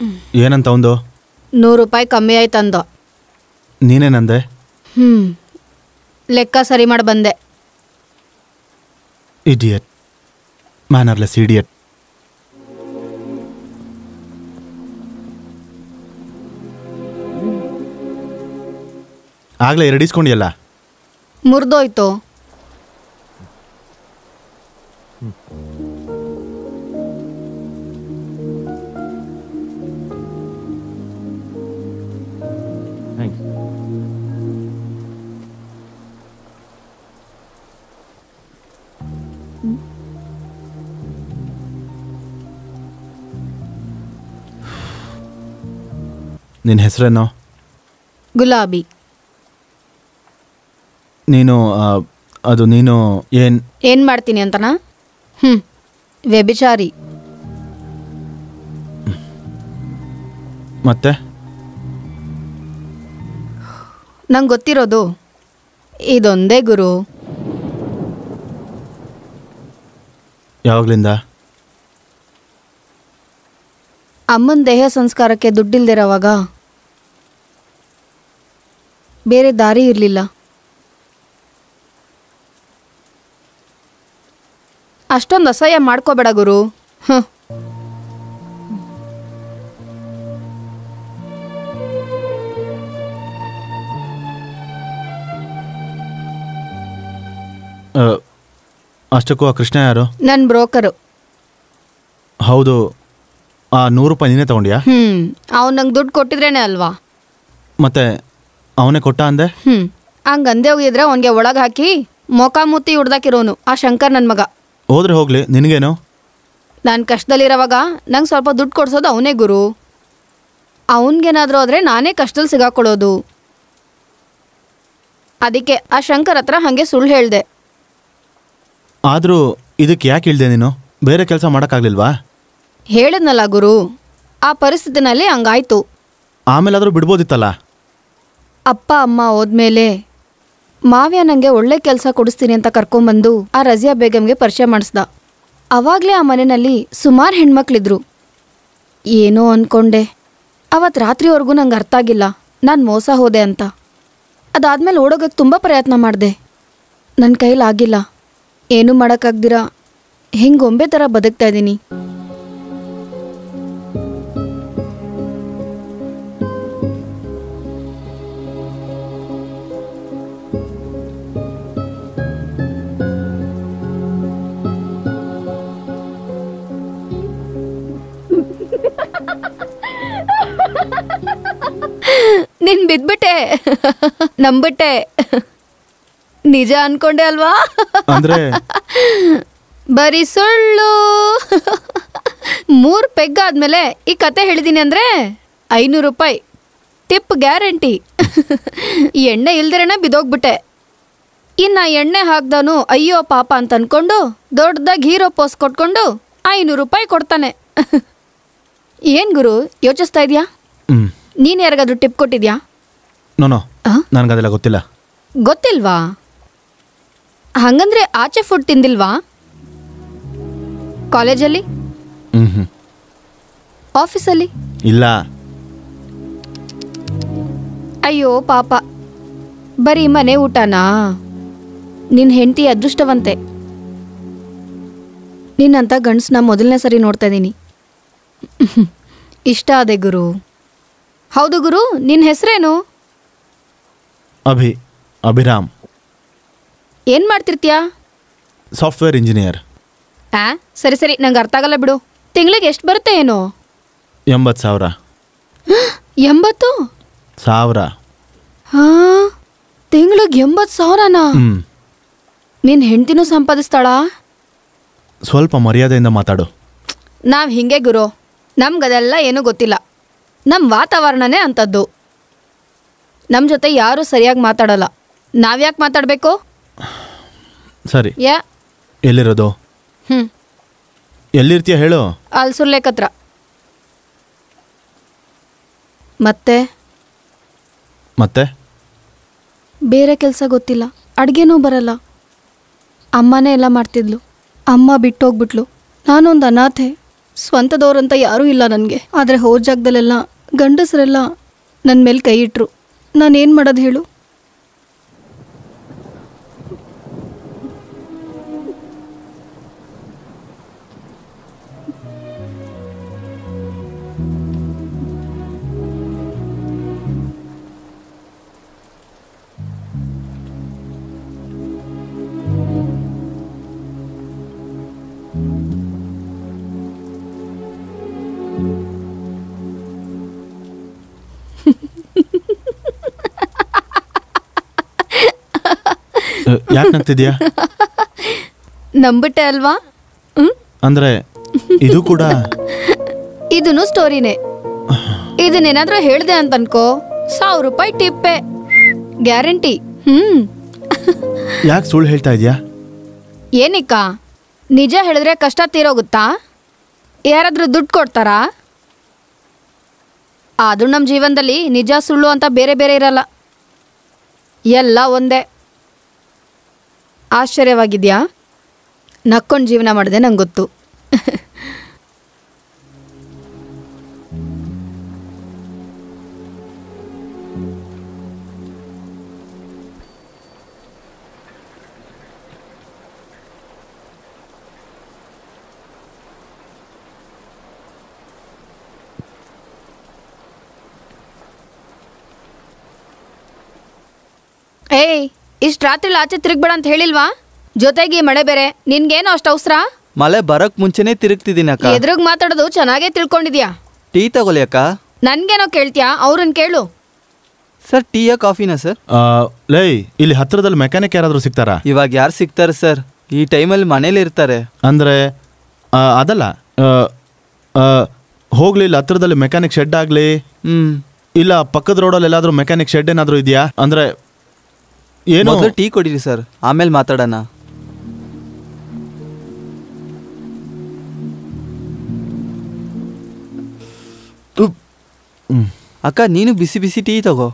ಏನಂತ ಒಂದು ನೂರು ರೂಪಾಯಿ ಕಮ್ಮಿ ಆಯ್ತು ಅಂದ ನೀನೇನಂದೆ ಹ್ಞೂ ಲೆಕ್ಕ ಸರಿ ಮಾಡಿ ಬಂದೆ ಇಡಿಯಟ್ ಮ್ಯಾನರ್ಲೆಸ್ ಇಡಿಯಟ್ ಆಗ್ಲೇ ಎರಡು ಇಸ್ಕೊಂಡಿಯಲ್ಲ ಮುರಿದೋಯ್ತು ನಿನ್ನ ಹೆಸರೇನು ಗುಲಾಬಿ ನೀನು ಆ, ಅದು ನೀನು ಏನು ಏನು ಮಾಡ್ತೀನಿ ಅಂತನಾ ಹ್ಞೂ ವ್ಯಭಿಚಾರಿ ಮತ್ತೆ ನಂಗೆ ಗೊತ್ತಿರೋದು ಇದೊಂದೇ ಗುರು ಯಾವಾಗಲಿಂದ ಅಮ್ಮನ ದೇಹ ಸಂಸ್ಕಾರಕ್ಕೆ ದುಡ್ಡಿಲ್ದಿರೋವಾಗ ಬೇರೆ ದಾರಿ ಇರಲಿಲ್ಲ ಅಷ್ಟೊಂದು ಅಸಹ್ಯ ಮಾಡ್ಕೋಬೇಡ ಗುರು ಹ್ಞೂ ಆ, ಅಷ್ಟಕ್ಕೂ ಆ ಕೃಷ್ಣ ಯಾರು ನನ್ನ ಬ್ರೋಕರು ಹೌದು ಆ ನೂರು ರೂಪಾಯಿ ನೀನೇ ತಗೊಂಡ್ಯಾ ಹ್ಞೂ ಅವ್ನು ನಂಗೆ ದುಡ್ಡು ಕೊಟ್ಟಿದ್ರೇನೆ ಅಲ್ವಾ ಮತ್ತೆ ಅವನೇ ಕೊಟ್ಟ ಅಂದೆ ಹ್ಞೂ ಹಂಗೆ ಅಂದೆ ಹೋಗಿದ್ರೆ ಅವನಿಗೆ ಒಳಗೆ ಹಾಕಿ ಮೊಕಾಮೂತಿ ಹುಡ್ದಾಕಿರೋನು ಆ ಶಂಕರ್ ನನ್ನ ಮಗ ಹೋದ್ರೆ ಹೋಗ್ಲಿ ನಿನಗೇನು ನಾನು ಕಷ್ಟದಲ್ಲಿರೋವಾಗ ನಂಗೆ ಸ್ವಲ್ಪ ದುಡ್ಡು ಕೊಡ್ಸೋದು ಅವನೇ ಗುರು ಅವನಿಗೇನಾದರೂ ಆದರೆ ನಾನೇ ಕಷ್ಟದಲ್ಲಿ ಸಿಗಾಕೊಳ್ಳೋದು ಅದಕ್ಕೆ ಆ ಶಂಕರ್ ಹತ್ರ ಹಾಗೆ ಸುಳ್ಳು ಹೇಳಿದೆ ಆದರೂ ಇದಕ್ಕೆ ಯಾಕೆ ಇಳ್ದೆ ನೀನು ಬೇರೆ ಕೆಲಸ ಮಾಡೋಕ್ಕಾಗ್ಲಿಲ್ವಾ ಹೇಳಿದ್ನಲ್ಲ ಗುರು ಆ ಪರಿಸ್ಥಿತಿನಲ್ಲಿ ಹಂಗಾಯ್ತು ಆಮೇಲಾದರೂ ಬಿಡ್ಬೋದಿತ್ತಲ್ಲ ಅಪ್ಪ ಅಮ್ಮ ಹೋದ್ಮೇಲೆ ಮಾವ್ಯ ನನಗೆ ಒಳ್ಳೆ ಕೆಲಸ ಕೊಡಿಸ್ತೀನಿ ಅಂತ ಕರ್ಕೊಂಬಂದು ಆ ರಜಿಯಾ ಬೇಗಂಗೆ ಪರಿಚಯ ಮಾಡಿಸ್ದ ಅವಾಗಲೇ ಆ ಮನೆಯಲ್ಲಿ ಸುಮಾರು ಹೆಣ್ಮಕ್ಳಿದ್ರು ಏನೋ ಅನ್ಕೊಂಡೆ ಅವತ್ತು ರಾತ್ರಿವರೆಗೂ ನಂಗೆ ಅರ್ಥ ಆಗಿಲ್ಲ ನಾನು ಮೋಸ ಹೋದೆ ಅಂತ ಅದಾದ್ಮೇಲೆ ಓಡೋಗಕ್ಕೆ ತುಂಬ ಪ್ರಯತ್ನ ಮಾಡಿದೆ ನನ್ನ ಕೈಲಾಗಿಲ್ಲ ಏನೂ ಮಾಡೋಕ್ಕಾಗ್ದಿರ ಹಿಂಗೆ ಗೊಂಬೆ ಥರ ಬದುಕ್ತಾ ಇದ್ದೀನಿ ನೀನ್ ಬಿದ್ಬಿಟ್ಟೆ ನಂಬಿಟ್ಟೆ ನಿಜ ಅನ್ಕೊಂಡೆ ಅಲ್ವಾ ಅಂದ್ರೆ ಬರೀ ಸುಳ್ಳು ಮೂರ್ ಪೆಗ್ ಆದ್ಮೇಲೆ ಈ ಕತೆ ಹೇಳಿದೀನಿ ಅಂದ್ರೆ ಐನೂರು ರೂಪಾಯಿ ಟಿಪ್ ಗ್ಯಾರಂಟಿ ಈ ಎಣ್ಣೆ ಇಲ್ದಿರೇನೆ ಬಿದೋಗ್ಬಿಟ್ಟೆ ಇನ್ನ ಎಣ್ಣೆ ಹಾಕ್ದನು ಅಯ್ಯೋ ಪಾಪ ಅಂತ ಅನ್ಕೊಂಡು ದೊಡ್ಡದಾಗಿ ಹೀರೋ ಪೋಸ್ ಕೊಟ್ಕೊಂಡು ಐನೂರು ರೂಪಾಯಿ ಕೊಡ್ತಾನೆ ಏನ್ ಗುರು ಯೋಚಿಸ್ತಾ ಇದೀಯಾ ಹ್ಞೂ ನೀನ್ ಯಾರಿಗಾದ್ರೂ ಟಿಪ್ ಕೊಟ್ಟಿದ್ಯಾ ನೋನೋ ಆ? ನನಗದೆಲ್ಲ ಗೊತ್ತಿಲ್ಲ ಗೊತ್ತಿಲ್ವಾ ಹಂಗಂದ್ರೆ ಆಚೆ ಫುಡ್ ತಿಂದಿಲ್ವಾ ಕಾಲೇಜಲ್ಲಿ ಹ್ಞೂ ಹ್ಞೂ ಆಫೀಸಲ್ಲಿ ಇಲ್ಲ ಅಯ್ಯೋ ಪಾಪ ಬರೀ ಮನೆ ಊಟನಾ ನಿನ್ನ ಹೆಂಡತಿ ಅದೃಷ್ಟವಂತೆ ನಿನ್ನಂಥ ಗಂಡಸನ್ನ ಮೊದಲನೇ ಸರಿ ನೋಡ್ತಾ ಇದ್ದೀನಿ ಇಷ್ಟ ಆದೆ ಗುರು ಹೌದು ಗುರು ನಿನ್ನ ಹೆಸರೇನು ಅಭಿ ಅಭಿರಾಮ್ ಏನು ಮಾಡ್ತಿರ್ತೀಯಾ ಸಾಫ್ಟ್ವೇರ್ ಇಂಜಿನಿಯರ್ ಆ ಸರಿ ಸರಿ ನಂಗೆ ಅರ್ಥ ಆಗಲ್ಲ ಬಿಡು ತಿಂಗಳಿಗೆ ಎಷ್ಟು ಬರುತ್ತೆ ಏನು ಎಂಬತ್ತು ಸಾವಿರ ಎಂಬತ್ತು ಸಾವಿರ ಹಾ ತಿಂಗಳಿಗೆ ಎಂಬತ್ತು ಸಾವಿರನಾ ಹ್ಞೂ ನಿನ್ನ ಹೆಂಡ್ತಿನೂ ಸಂಪಾದಿಸ್ತಾಳಾ ಸ್ವಲ್ಪ ಮರ್ಯಾದೆಯಿಂದ ಮಾತಾಡು ನಾವು ಹಿಂಗೆ ಗುರು ನಮ್ಗದೆಲ್ಲ ಏನೂ ಗೊತ್ತಿಲ್ಲ ನಮ್ಮ ವಾತಾವರಣನೇ ಅಂಥದ್ದು ನಮ್ಮ ಜೊತೆ ಯಾರೂ ಸರಿಯಾಗಿ ಮಾತಾಡಲ್ಲ ನಾವ್ಯಾಕೆ ಮಾತಾಡಬೇಕು ಸರಿ ಯಾ ಎಲ್ಲಿರೋದು ಹ್ಞೂ ಎಲ್ಲಿರ್ತೀಯ ಹೇಳು ಅಲ್ಲಿ ಸುರ್ಲೇಕತ್ರ ಮತ್ತೆ ಮತ್ತೆ ಬೇರೆ ಕೆಲಸ ಗೊತ್ತಿಲ್ಲ ಅಡುಗೆನೂ ಬರಲ್ಲ ಅಮ್ಮನೇ ಎಲ್ಲ ಮಾಡ್ತಿದ್ಲು ಅಮ್ಮ ಬಿಟ್ಟೋಗ್ಬಿಟ್ಲು ನಾನೊಂದು ಅನಾಥೆ ಸ್ವಂತದವ್ರಂತ ಯಾರೂ ಇಲ್ಲ ನನಗೆ ಆದರೆ ಹೋದ ಜಾಗದಲ್ಲೆಲ್ಲ ಗಂಡಸರೆಲ್ಲ ನನ್ನ ಮೇಲೆ ಕೈ ಇಟ್ರು ನಾನೇನು ಮಾಡೋದು ಹೇಳು ಯಾಕೆ ನಗ್ತಿದ್ಯಾ ನಂಬಿಟ್ಟೆ ಅಲ್ವಾ ಹ್ಞೂ ಅಂದ್ರೆ ಇದು ಕೂಡ ಇದನ್ನು ಸ್ಟೋರಿನೇ ಇದನ್ನೇನಾದ್ರೂ ಹೇಳ್ದೆ ಅಂತ ಅನ್ಕೋ ಸಾವಿರ ರೂಪಾಯಿ ಟಿಪ್ಪೆ ಗ್ಯಾರಂಟಿ ಹ್ಮ್ ಯಾಕೆ ಸುಳ್ಳು ಹೇಳ್ತಾ ಇದೀಯಾ ಏನಿಕ್ಕ ನಿಜ ಹೇಳಿದ್ರೆ ಕಷ್ಟ ತೀರೋಗುತ್ತಾ ಯಾರಾದ್ರೂ ದುಡ್ಡು ಕೊಡ್ತಾರಾ ಆದ್ರೂ ನಮ್ಮ ಜೀವನದಲ್ಲಿ ನಿಜ ಸುಳ್ಳು ಅಂತ ಬೇರೆ ಬೇರೆ ಇರಲ್ಲ ಎಲ್ಲ ಒಂದೇ ಆಶ್ಚರ್ಯವಾಗಿದ್ಯಾ ನಕ್ಕೊಂಡು ಜೀವನ ಮಾಡಿದೆ ನಂಗೆ ಗೊತ್ತು ಏಯ್ ಇಷ್ಟು ರಾತ್ರಿ ಆಚೆ ತಿರುಗ್ಬೇಡ ಅಂತ ಹೇಳಿಲ್ವಾ ಜೊತೆಗೆ ಈ ಮಳೆ ಬೇರೆ ನಿನ್ಗೇನು ಅಷ್ಟು ಅವಸರ ಮಳೆ ಬರಕ್ ಮುಂಚೆನೆ ತಿರುಗ್ತಿದ್ದೀನಿ ಅಕ್ಕ ಎದುರುಗ್ ಮಾತಾಡೋದು ಚೆನ್ನಾಗೇ ತಿಳ್ಕೊಂಡಿದ್ಯಾ ಟೀ ತಗೊಳ್ಳಿ ಅಕ್ಕ ನನ್ಗೇನೋ ಕೇಳ್ತ್ಯಾ ಅವ್ರನ್ನ ಕೇಳು ಸರ್ ಟೀಯಾ ಕಾಫಿನಾ ಸರ್ ಆ, ಲೇ ಇಲ್ಲಿ ಹತ್ರದಲ್ಲಿ ಮೆಕ್ಯಾನಿಕ್ ಯಾರಾದರೂ ಸಿಗ್ತಾರಾ ಇವಾಗ ಯಾರು ಸಿಗ್ತಾರೆ ಸರ್ ಈ ಟೈಮಲ್ಲಿ ಮನೇಲಿ ಇರ್ತಾರೆ ಅಂದರೆ ಅದಲ್ಲ ಆ, ಆ, ಹೋಗ್ಲಿ ಇಲ್ಲಿ ಹತ್ರದಲ್ಲಿ ಮೆಕ್ಯಾನಿಕ್ ಶೆಡ್ ಆಗಲಿ ಹ್ಮ್ ಇಲ್ಲ ಪಕ್ಕದ ರೋಡಲ್ಲಿ ಎಲ್ಲಾದರೂ ಮೆಕ್ಯಾನಿಕ್ ಶೆಡ್ ಏನಾದರೂ ಇದೆಯಾ ಅಂದರೆ ಏನು ಮೊದಲು ಟೀ ಕೊಡಿರಿ ಸರ್ ಆಮೇಲೆ ಮಾತಾಡೋಣ ಉಪ್. ಹ್ಮ್. ಅಕ್ಕ ನೀನು ಬಿಸಿ ಬಿಸಿ ಟೀ ತಗೋ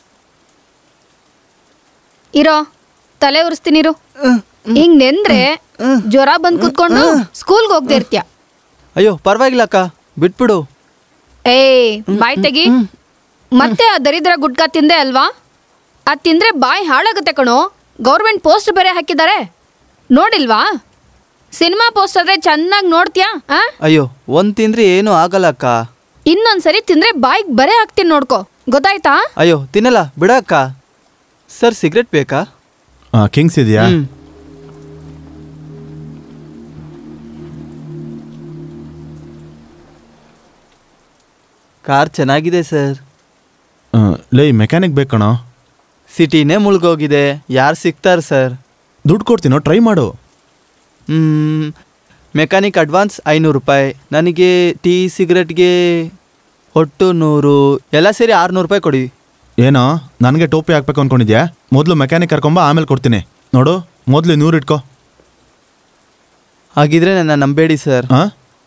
ಇರೋ ತಲೆ ಉರಿಸ್ತೀನಿರು ಹಿಂಗ್ ನೆಂದ್ರೆ ಜ್ವರ ಬಂದ್ ಕುತ್ಕೊಂಡು ಸ್ಕೂಲ್ಗೆ ಹೋಗ್ತಾ ಇರ್ತ್ಯ ಅಯ್ಯೋ ಪರವಾಗಿಲ್ಲ ಅಕ್ಕ ಬಿಟ್ಬಿಡು ಏಯ್ ಬಾಯ್ ತೆಗಿ ಮತ್ತೆ ಆ ದರಿದ್ರ ಗುಟ್ಕಾ ತಿಂದೆ ಅಲ್ವಾ ಅದ್ ತಿಂದ್ರೆ ಬಾಯ್ ಹಾಳಾಗುತ್ತೆ ಕಣೋ ಗೌರ್ಮೆಂಟ್ ಪೋಸ್ಟ್ ಬೇರೆ ಹಾಕಿದ್ದಾರೆ ನೋಡಿಲ್ವಾ ಸಿನಿಮಾ ಪೋಸ್ಟ್ ಆದ್ರೆ ಚೆನ್ನಾಗಿ ನೋಡ್ತ್ಯಾ ಆ ಅಯ್ಯೋ ಒಂದ್ ತಿಂದ್ರೆ ಏನೂ ಆಗಲ್ಲ ಅಕ್ಕ ಇನ್ನೊಂದ್ಸರಿ ತಿಂದ್ರೆ ಬಾಯ್ಗ್ ಬರೇ ಹಾಕ್ತೀನಿ ನೋಡ್ಕೋ ಗೊತ್ತಾಯ್ತಾ ಅಯ್ಯೋ ತಿನ್ನಲ್ಲ ಬಿಡ ಅಕ್ಕ ಸರ್ ಸಿಗರೆಟ್ ಬೇಕಾ ಕಿಂಗ್ಸ್ ಇದೆಯಾ ಹ್ಮ್. ಕಾರ್ ಚೆನ್ನಾಗಿದೆ ಸರ್ ಆ, ಲೇ ಮೆಕ್ಯಾನಿಕ್ ಬೇಕು ಕಣೋ ಸಿಟಿನೇ ಮುಳುಗೋಗಿದೆ ಯಾರು ಸಿಗ್ತಾರೆ ಸರ್ ದುಡ್ಡು ಕೊಡ್ತೀನೋ ಟ್ರೈ ಮಾಡು ಹ್ಮ್, ಮೆಕ್ಯಾನಿಕ್ ಅಡ್ವಾನ್ಸ್ ಐನೂರು ರೂಪಾಯಿ ನನಗೆ ಟೀ ಸಿಗರೆಟ್ಗೆ ಒಟ್ಟು ನೂರು ಎಲ್ಲ ಸೇರಿ ಆರುನೂರು ರೂಪಾಯಿ ಕೊಡಿ ಏನೋ ನನಗೆ ಟೋಪಿ ಹಾಕ್ಬೇಕು ಅನ್ಕೊಂಡಿದ್ಯಾ ಮೊದಲು ಮೆಕ್ಯಾನಿಕ್ ಕರ್ಕೊಂಬ ಆಮೇಲೆ ಕೊಡ್ತೀನಿ ನೋಡು ಮೊದಲು ನೂರು ಇಟ್ಕೋ ಹಾಗಿದ್ರೆ ನನ್ನ ನಂಬೇಡಿ ಸರ್ ಹಾಂ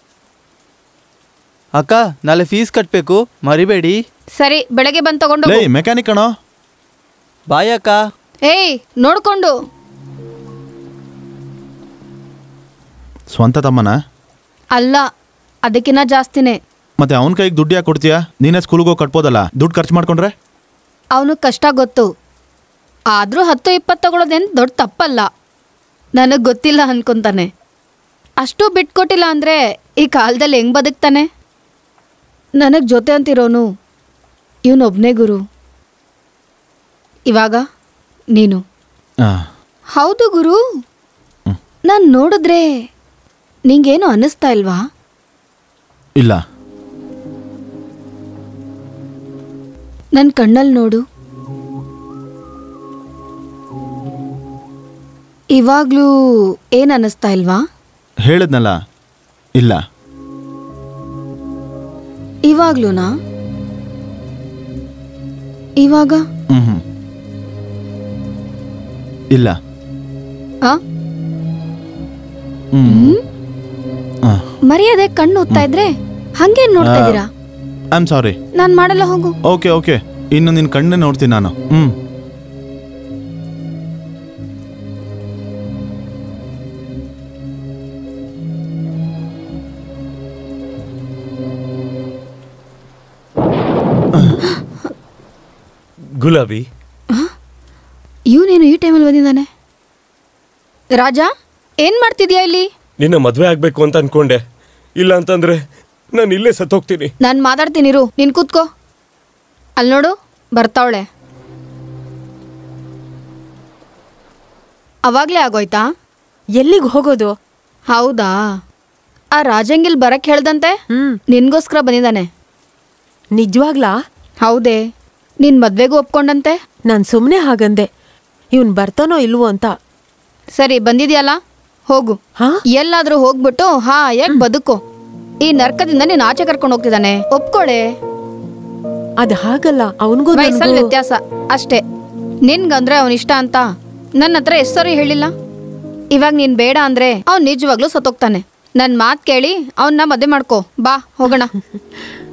ಅಕ್ಕ ನಾಳೆ ಫೀಸ್ ಕಟ್ಟಬೇಕು ಮರಿಬೇಡಿ ಸರಿ ಬೆಳಗ್ಗೆ ಬಂದ್ ತಗೊಂಡು ಲೇ ಮೆಕ್ಯಾನಿಕ್ ಕಣೋ ಬಾಯ್ ಅಕ್ಕ ಏಯ್ ನೋಡ್ಕೊಂಡು ಸ್ವಂತ ತಮ್ಮನ ಅಲ್ಲ ಅದಕ್ಕಿನ್ನ ಜಾಸ್ತಿನೇ ಮತ್ತೆ ಅವನ ಕೈಗೆ ದುಡ್ಡು ಯಾಕೆ ಕೊಡ್ತೀಯಾ ನೀನೇ ಸ್ಕೂಲ್ಗೆ ಹೋಗಿ ಕಟ್ಬೋದಲ್ಲ ದುಡ್ಡು ಖರ್ಚು ಮಾಡ್ಕೊಂಡ್ರೆ ಅವನು ಕಷ್ಟ ಗೊತ್ತು ಆದರೂ ಹತ್ತು ಇಪ್ಪತ್ತು ತಗೊಳ್ಳೋದೇನು ದೊಡ್ಡ ತಪ್ಪಲ್ಲ ನನಗೆ ಗೊತ್ತಿಲ್ಲ ಅನ್ಕೊಂತಾನೆ ಅಷ್ಟು ಬಿಟ್ಕೊಟ್ಟಿಲ್ಲ ಅಂದರೆ ಈ ಕಾಲದಲ್ಲಿ ಹೆಂಗೆ ಬದುಕ್ತಾನೆ ನನಗೆ ಜೊತೆ ಅಂತಿರೋನು ಇವನೊಬ್ಬನೇ ಗುರು ಇವಾಗ ನೀನು ಹಾಂ ಹೌದು ಗುರು ನಾನು ನೋಡಿದ್ರೆ ನಿಂಗೇನು ಅನ್ನಿಸ್ತಾ ಇಲ್ವಾ ಇಲ್ಲ ನನ್ನ ಕಣ್ಣಲ್ಲಿ ನೋಡು ಇವಾಗ್ಲೂ ಏನ್ ಅನ್ನಿಸ್ತಾ ಇಲ್ವಾ ಹೇಳಿದ್ನಲ್ಲ ಇಲ್ಲ ಇವಾಗ್ಲೂನಾ ಇವಾಗ ಹ್ಞೂ ಹ್ಞೂ ಇಲ್ಲ ಆ ಹ್ಞೂ ಹಾಂ ಮರ್ಯಾದೆ ಕಣ್ಣು ಓದ್ತಾ ಇದ್ರೆ ಹಂಗೇನ್ ನೋಡ್ತಾ ಇದ್ದೀರಾ ಐ ಆಮ್ ಸಾರಿ ನಾನ್ ಮಾಡಲ್ಲ ಹೋಗು ಓಕೆ ಓಕೆ ಇನ್ನು ನಿನ್ನ ಕಣ್ಣೇ ನೋಡ್ತೀನಿ ನಾನು ಹ್ಞೂ ಗುಲಾಬಿ ಇವನೇನು ಈ ಟೈಮಲ್ಲಿ ಬಂದಿದ್ದಾನೆ ರಾಜ ಏನ್ ಮಾಡ್ತಿದ್ಯಾ ಇಲ್ಲಿ ನಿನ್ನ ಮದ್ವೆ ಆಗ್ಬೇಕು ಅಂತ ಅನ್ಕೊಂಡೆ ಇಲ್ಲ ಅಂತಂದ್ರೆ ನಾನು ಇಲ್ಲೇ ಸತ್ತೋಗ್ತೀನಿ ನಾನು ಮಾತಾಡ್ತೀನಿರು ನೀನ್ ಕೂತ್ಕೋ ಅಲ್ಲಿ ನೋಡು ಬರ್ತಾವಳೆ ಅವಾಗ್ಲೇ ಆಗೋಯ್ತಾ ಎಲ್ಲಿಗೆ ಹೋಗೋದು ಹೌದಾ ಆ ರಾಜಂಗಿಲ್ ಬರಕ್ ಹೇಳ್ದಂತೆ ಹ್ಮ್ ನಿನ್ಗೋಸ್ಕರ ಬಂದಿದ್ದಾನೆ ನಿಜವಾಗ್ಲಾ ಹೌದೇ ನಿನ್ ಮದ್ವೆಗೂ ಒಪ್ಕೊಂಡಂತೆ ನಾನ್ ಸುಮ್ನೆ ಹಾಗಂದೆ ಇವನ್ ಬರ್ತಾನೋ ಇಲ್ವೋ ಅಂತ ಸರಿ ಬಂದಿದ್ಯಲ್ಲ ಹೋಗು ಹಾ ಎಲ್ಲಾದ್ರೂ ಹೋಗ್ಬಿಟ್ಟು ಹಾ ಯಾಕೆ ಬದುಕು ಈ ನರ್ಕದಿಂದ ನೀನ್ ಆಚೆ ಕರ್ಕೊಂಡು ಹೋಗ್ತಿದ್ದಾನೆ ಒಪ್ಕೊಳೆ ಅದ್ ಹಾಗಲ್ಲ ಅವನ್ಗೂ ವಯಸ್ಸಲ್ಲಿ ವ್ಯತ್ಯಾಸ ಅಷ್ಟೇ ನಿನ್ಗಂದ್ರೆ ಅವನ್ ಇಷ್ಟ ಅಂತ ನನ್ನ ಹತ್ರ ಎಷ್ಟ್ ಸರಿ ಹೇಳಿಲ್ಲ ಇವಾಗ ನೀನ್ ಬೇಡ ಅಂದ್ರೆ ಅವ್ನ್ ನಿಜವಾಗ್ಲೂ ಸತ್ತೋಗ್ತಾನೆ ನನ್ ಮಾತ್ ಕೇಳಿ ಅವನ್ನ ಮದ್ವೆ ಮಾಡ್ಕೋ ಬಾ ಹೋಗೋಣ